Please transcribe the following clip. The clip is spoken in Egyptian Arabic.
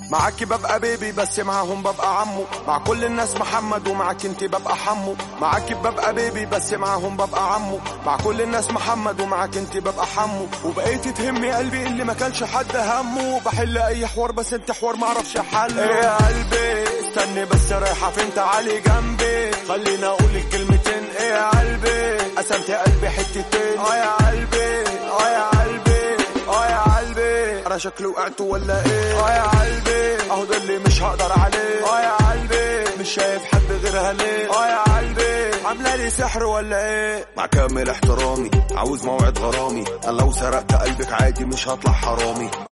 معاكي ببقى بيبي بس معاهم ببقى عمو مع كل الناس محمد ومعاك انت ببقى حمو معاكي ببقى بيبي بس معاهم ببقى عمو مع كل الناس محمد ومعاك انت ببقى حمو وبقيتي تهمي قلبي اللي ما كانش حد همه بحل اي حوار بس انت حوار معرفش حله ايه يا قلبي استني بس رايحه فين تعالي جنبي خليني اقول الكلمتين ايه يا قلبي قسمت قلبي حتتين اه يا قلبي اه يا قلبي اه يا قلبي انا شكلي وقعت ولا ايه اه يا قلبي اهو ده اللي مش هقدر عليه اه يا قلبي مش شايف حد غيرها ليه اه يا قلبي عامله لي سحر ولا ايه مع كامل احترامي عاوز موعد غرامي انا لو سرقت قلبك عادي مش هطلع حرامي